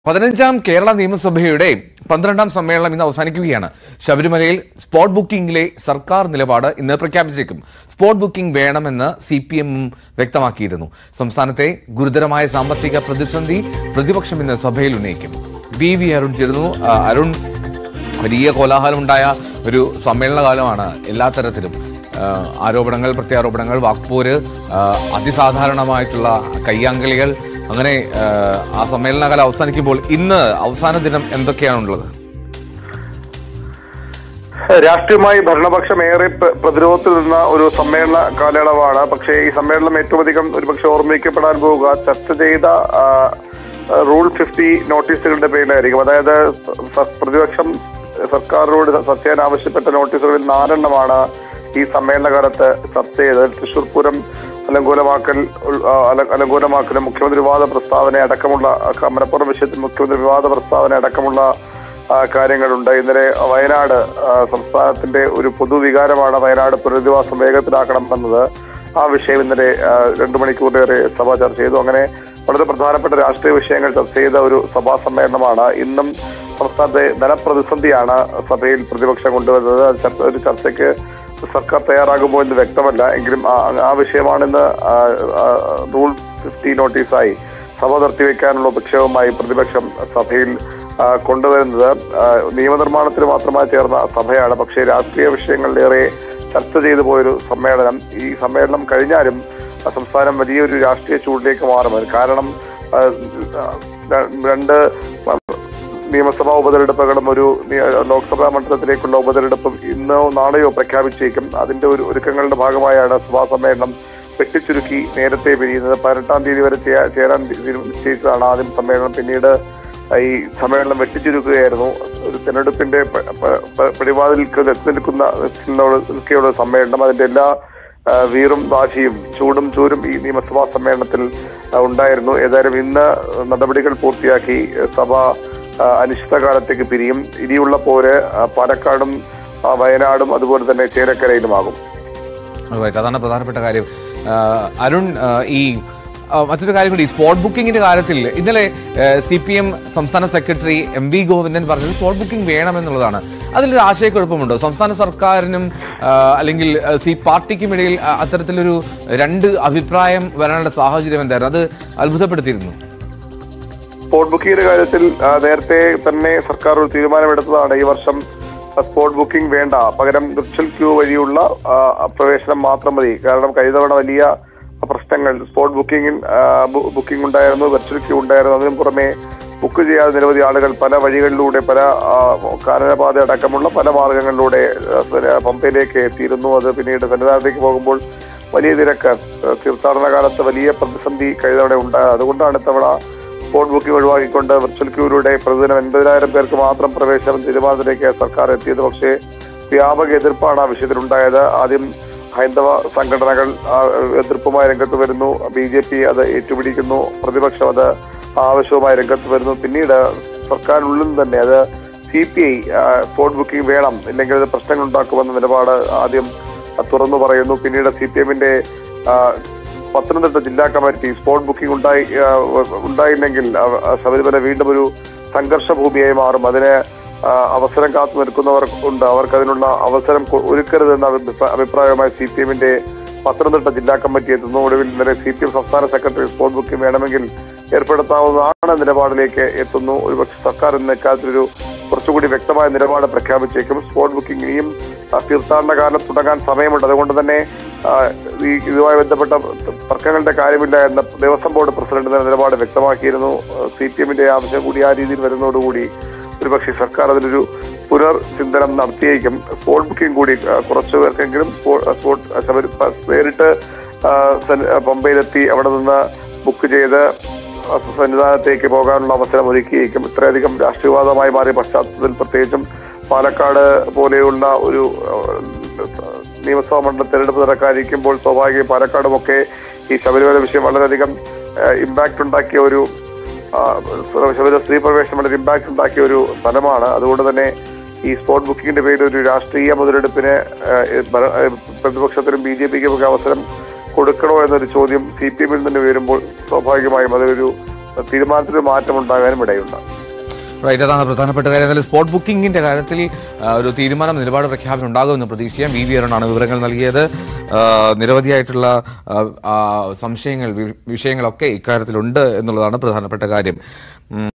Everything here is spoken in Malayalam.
പതിനഞ്ചാം കേരള നിയമസഭയുടെ പന്ത്രണ്ടാം സമ്മേളനം ഇന്ന് അവസാനിക്കുകയാണ് ശബരിമലയിൽ സ്പോട്ട് ബുക്കിംഗിലെ സർക്കാർ നിലപാട് ഇന്ന് പ്രഖ്യാപിച്ചേക്കും സ്പോട്ട് ബുക്കിംഗ് വേണമെന്ന് സി പി എമ്മും വ്യക്തമാക്കിയിരുന്നു സംസ്ഥാനത്തെ ഗുരുതരമായ സാമ്പത്തിക പ്രതിസന്ധി പ്രതിപക്ഷം ഇന്ന് സഭയിൽ ഉന്നയിക്കും വി വി അരുൺ ചേരുന്നു ആ, അരുൺ വലിയ കോലാഹലമുണ്ടായ ഒരു സമ്മേളന കാലമാണ് എല്ലാ തരത്തിലും ആ, ആരോപണങ്ങൾ പ്രത്യാരോപണങ്ങൾ വാക്പോര് ആ, അതിസാധാരണമായിട്ടുള്ള കയ്യാങ്കളികൾ അങ്ങനെ ആ, ആ സമ്മേളനകാലം അവസാനിക്കുമ്പോൾ ഇന്ന് അവസാന ദിനം എന്തൊക്കെയാണുള്ളത് രാഷ്ട്രീയമായി ഭരണപക്ഷം ഏറെ പ്ര- പ്രതിരോധത്തിൽ നിന്ന ഒരു സമ്മേളന കാലയളവാണ് പക്ഷേ ഈ സമ്മേളനം ഏറ്റവും അധികം ഒരുപക്ഷെ ഓർമ്മിക്കപ്പെടാൻ പോവുക ചർച്ച ചെയ്ത ആ, റൂൾ ഫിഫ്റ്റി നോട്ടീസുകളുടെ പേരിലായിരിക്കും അതായത് സ- പ്രതിപക്ഷം സർക്കാരിനോട് സത്യാൻ ആവശ്യപ്പെട്ട നോട്ടീസുകളിൽ നാലെണ്ണമാണ് ഈ സമ്മേളന കാലത്ത് ചർച്ച ചെയ്തത് തൃശൂർ പൂരം അലങ്കോലമാക്കൽ ഉൾ- ആ, അല- അലങ്കോലമാക്കലും മുഖ്യമന്ത്രി വിവാദ പ്രസ്താവന അടക്കമുള്ള ആ, മലപ്പുറം വിഷയത്തിൽ മുഖ്യമന്ത്രി വിവാദ പ്രസ്താവന അടക്കമുള്ള ആ, കാര്യങ്ങളുണ്ട് ഇന്നലെ വയനാട് ആ, സംസ്ഥാനത്തിന്റെ ഒരു പൊതുവികാരമാണ് വയനാട് പുനരധിവാസം വേഗത്തിലാക്കണം എന്നത് ആ വിഷയം ഇന്നലെ ആ, രണ്ടു മണിക്കൂറിലേറെ സഭ ചർച്ച ചെയ്തു അങ്ങനെ വളരെ പ്രധാനപ്പെട്ട രാഷ്ട്രീയ വിഷയങ്ങൾ ചർച്ച ചെയ്ത ഒരു സഭാ സമ്മേളനമാണ് ഇന്നും സംസ്ഥാനത്തെ ധനപ്രതിസന്ധിയാണ് സഭയിൽ പ്രതിപക്ഷം കൊണ്ടുവരുന്നത് അത് ചർച്ച- ഒരു ചർച്ചയ്ക്ക് സർക്കാർ തയ്യാറാകുമോ എന്ന് വ്യക്തമല്ല എങ്കിലും ആ- ആ വിഷയമാണിന്ന് ആ, ആ, റൂൾ ഫിഫ്റ്റി നോട്ടീസായി സഭ നിർത്തിവെക്കാനുള്ള ഉപക്ഷേപമായി പ്രതിപക്ഷം സഭയിൽ ആ, കൊണ്ടുവരുന്നത് ആ, നിയമനിർമ്മാണത്തിന് മാത്രമായി ചേർന്ന സഭയാണ് പക്ഷേ രാഷ്ട്രീയ വിഷയങ്ങളിലേറെ ചർച്ച ചെയ്തു പോയൊരു സമ്മേളനം ഈ സമ്മേളനം കഴിഞ്ഞാലും ആ, സംസ്ഥാനം വലിയൊരു രാഷ്ട്രീയ ചൂടിലേക്ക് മാറും കാരണം ആ, ര- രണ്ട് നിയമസഭാ ഉപതെരഞ്ഞെടുപ്പുകളും ഒരു നി- ലോക്സഭാ മണ്ഡലത്തിലേക്കുള്ള ഉപതെരഞ്ഞെടുപ്പും ഇന്നോ നാളെയോ പ്രഖ്യാപിച്ചേക്കും അതിന്റെ ഒരു ഒരുക്കങ്ങളുടെ ഭാഗമായാണ് സഭാ സമ്മേളനം വെട്ടിച്ചുരുക്കി നേരത്തെ പിരിയുന്നത് പതിനെട്ടാം തീയതി വരെ ചെയ്യാ- ചേരാൻ തീരു- നിശ്ചയിച്ചതാണ് ആദ്യം സമ്മേളനം പിന്നീട് ഈ സമ്മേളനം വെട്ടിച്ചുരുക്കുകയായിരുന്നു ഒരു തെരഞ്ഞെടുപ്പിന്റെ പ- പ- പ- പിടിവാതിൽക്ക് എത്തി നിൽക്കുന്ന നിൽക്കെയുള്ള സമ്മേളനം അതിന്റെ എല്ലാ ആ, വീറും വാശിയും ചൂടും ചൂരും ഈ നിയമസഭാ സമ്മേളനത്തിൽ ആ, ഉണ്ടായിരുന്നു ഏതായാലും ഇന്ന് നടപടികൾ പൂർത്തിയാക്കി സഭ ആ, അനിശ്ചിതകാലത്തേക്ക് പിരിയും ഇനിയുള്ള പോര് ആ, പാലക്കാടും ആ, വയനാടും അതുപോലെ തന്നെ ചേലക്കരയിലുമാകും റൈറ്റ് അതാണ് പ്രധാനപ്പെട്ട കാര്യം ആ, അരുൺ ആ, ഈ ആ, മറ്റൊരു കാര്യം കൂടി സ്പോട്ട് ബുക്കിംഗിന്റെ കാര്യത്തിൽ ഇന്നലെ സി പി എം സംസ്ഥാന സെക്രട്ടറി എം വി ഗോവിന്ദൻ പറഞ്ഞത് സ്പോട്ട് ബുക്കിംഗ് വേണമെന്നുള്ളതാണ് അതിലൊരു ആശയക്കുഴപ്പമുണ്ടോ സംസ്ഥാന സർക്കാരിനും ആ, അല്ലെങ്കിൽ ആ, സി പാർട്ടിക്കും ഇടയിൽ ആ, അത്തരത്തിലൊരു രണ്ട് അഭിപ്രായം വരാനുള്ള സാഹചര്യം എന്തായിരുന്നു അത് അത്ഭുതപ്പെടുത്തിയിരുന്നു സ്പോട്ട് ബുക്കിംഗിന്റെ കാര്യത്തിൽ ആ, നേരത്തെ തന്നെ സർക്കാർ ഒരു തീരുമാനമെടുത്തതാണ് ഈ വർഷം ആ, സ്പോട്ട് ബുക്കിംഗ് വേണ്ട പകരം വിർച്വൽ ക്യൂ വഴിയുള്ള ആ, പ്രവേശനം മാത്രം മതി കാരണം കഴിഞ്ഞ തവണ വലിയ പ്രശ്നങ്ങൾ സ്പോട്ട് ബുക്കിംഗിൽ ആ, ബു- ബുക്കിംഗ് ഉണ്ടായിരുന്നു വിർച്വൽ ക്യൂ ഉണ്ടായിരുന്നു അതിനു പുറമെ ബുക്ക് ചെയ്യാതെ നിരവധി ആളുകൾ പല വഴികളിലൂടെ പല ആ, കാനനപാത അടക്കമുള്ള പല മാർഗങ്ങളിലൂടെ ആ, സ- പമ്പയിലേക്ക് എത്തിയിരുന്നു അത് പിന്നീട് സന്നിധാനത്തേക്ക് പോകുമ്പോൾ വലിയ തിരക്ക് ആ, തീർത്ഥാടന കാലത്ത് വലിയ പ്രതിസന്ധി കഴിഞ്ഞ തവണ ഉണ്ടായത് അതുകൊണ്ടാണ് ഇത്തവണ സ്പോട്ട് ബുക്കിംഗ് ഒഴിവാക്കിക്കൊണ്ട് വിർച്വൽ ക്യൂവിലൂടെ പ്രതിദിനം എൺപതിനായിരം പേർക്ക് മാത്രം പ്രവേശനം തീരുമാനത്തിലേക്ക് സർക്കാർ എത്തിയത് പക്ഷേ വ്യാപക എതിർപ്പാണ് ആ വിഷയത്തിലുണ്ടായത് ആദ്യം ഹൈന്ദവ സംഘടനകൾ ആ, എതിർപ്പുമായി രംഗത്ത് വരുന്നു ബി ജെ പി അത് ഏറ്റുപിടിക്കുന്നു പ്രതിപക്ഷം അത് ആവശ്യവുമായി രംഗത്ത് വരുന്നു പിന്നീട് സർക്കാരിനുള്ളിൽ നിന്ന് തന്നെ അത് C P I spot booking വേണം ഇല്ലെങ്കിൽ അത് പ്രശ്നങ്ങൾ ഉണ്ടാക്കുമെന്ന നിലപാട് ആദ്യം തുറന്നു പറയുന്നു പിന്നീട് സി പി എമ്മിന്റെ പത്തനംതിട്ട ജില്ലാ കമ്മിറ്റി സ്പോട്ട് ബുക്കിംഗ് ഉണ്ടായി ആ, ഉണ്ടായില്ലെങ്കിൽ അവ- ആ, ശബരിമല വീണ്ടും ഒരു സംഘർഷ ഭൂമിയായി മാറും അതിന് ആ, അവസരം കാത്തു നിൽക്കുന്നവർ ഉണ്ട് അവർക്ക് അതിനുള്ള അവസരം കൊ- ഒരുക്കരുതെന്ന അഭിപ്രായ- അഭിപ്രായവുമായി സി പി എമ്മിന്റെ പത്തനംതിട്ട ജില്ലാ കമ്മിറ്റി എത്തുന്നു ഒടുവിൽ ഇന്നലെ സി പി എം സംസ്ഥാന സെക്രട്ടറി സ്പോട്ട് ബുക്കിംഗ് വേണമെങ്കിൽ ഏർപ്പെടുത്താവുന്നതാണ് നിലപാടിലേക്ക് എത്തുന്നു ഒരുപക്ഷെ സർക്കാർ ഇന്ന് ഇക്കാര്യത്തിലൊരു കുറച്ചുകൂടി വ്യക്തമായ നിലപാട് പ്രഖ്യാപിച്ചേക്കും സ്പോട്ട് ബുക്കിംഗ് ഇനിയും ആ, തീർത്ഥാടന കാലം തുടങ്ങാൻ സമയമുണ്ട് അതുകൊണ്ട് തന്നെ ആ, ഈ ഇതുമായി ബന്ധപ്പെട്ട തർക്കങ്ങളുടെ കാര്യമില്ല എന്ന ദേവസ്വം ബോർഡ് പ്രസിഡന്റ് നിലപാട് വ്യക്തമാക്കിയിരുന്നു സി പി എമ്മിന്റെ ആവശ്യം കൂടി ആ രീതിയിൽ വരുന്നതോടുകൂടി ഒരുപക്ഷെ സർക്കാർ അതിലൊരു പുനർ ചിന്തനം നടത്തിയേക്കും സ്പോട്ട് ബുക്കിംഗ് കൂടി ആ, കുറച്ചു പേർക്കെങ്കിലും സ്പോ- സ്പോട്ട് ശബരി പ- നേരിട്ട് ആ, സൻ- പമ്പയിലെത്തി അവിടെ നിന്ന് ബുക്ക് ചെയ്ത് സന്നിധാനത്തേക്ക് പോകാനുള്ള അവസരം ഒരുക്കിയേക്കും ഇത്രയധികം രാഷ്ട്രീയവാദമായി മാറിയ പശ്ചാത്തലത്തിൽ പ്രത്യേകിച്ചും പാലക്കാട് പോലെയുള്ള ഒരു ആ, നിയമസഭാ മണ്ഡല തെരഞ്ഞെടുപ്പ് നടക്കാതിരിക്കുമ്പോൾ സ്വാഭാവികം പാലക്കാടുമൊക്കെ ഈ ശബരിമല വിഷയം വളരെയധികം ഇമ്പാക്ട് ഉണ്ടാക്കിയ ഒരു ആ, ശബരിമല സ്ത്രീ പ്രവേശനം വളരെ ഇമ്പാക്ട് ഉണ്ടാക്കിയ ഒരു സ്ഥലമാണ് അതുകൊണ്ട് തന്നെ ഈ സ്പോട്ട് ബുക്കിംഗിന്റെ പേരിൽ ഒരു രാഷ്ട്രീയ മുതലെടുപ്പിന് ആ, ഭര- ആ, പ്രതിപക്ഷത്തിനും ബി ജെ പിക്കും ഒക്കെ അവസരം കൊടുക്കണോ എന്നൊരു ചോദ്യം സി പി എമ്മിൽ നിന്ന് ഉയരുമ്പോൾ സ്വാഭാവികമായും അതൊരു തീരുമാനത്തിൽ മാറ്റം ഉണ്ടാകാനും ഇടയുണ്ട് റൈറ്റ് അതാണ് പ്രധാനപ്പെട്ട കാര്യം എന്നാലും സ്പോട്ട് ബുക്കിംഗിന്റെ കാര്യത്തിൽ ആ, ഒരു തീരുമാനം നിലപാട് പ്രഖ്യാപനം ഉണ്ടാകുമെന്ന് പ്രതീക്ഷിക്കാം വി വി അരുണാണ് വിവരങ്ങൾ നൽകിയത് ആ, നിരവധിയായിട്ടുള്ള ആ, ആ, സംശയങ്ങൾ വി- വിഷയങ്ങളൊക്കെ ഇക്കാര്യത്തിലുണ്ട് എന്നുള്ളതാണ് പ്രധാനപ്പെട്ട കാര്യം ഉം.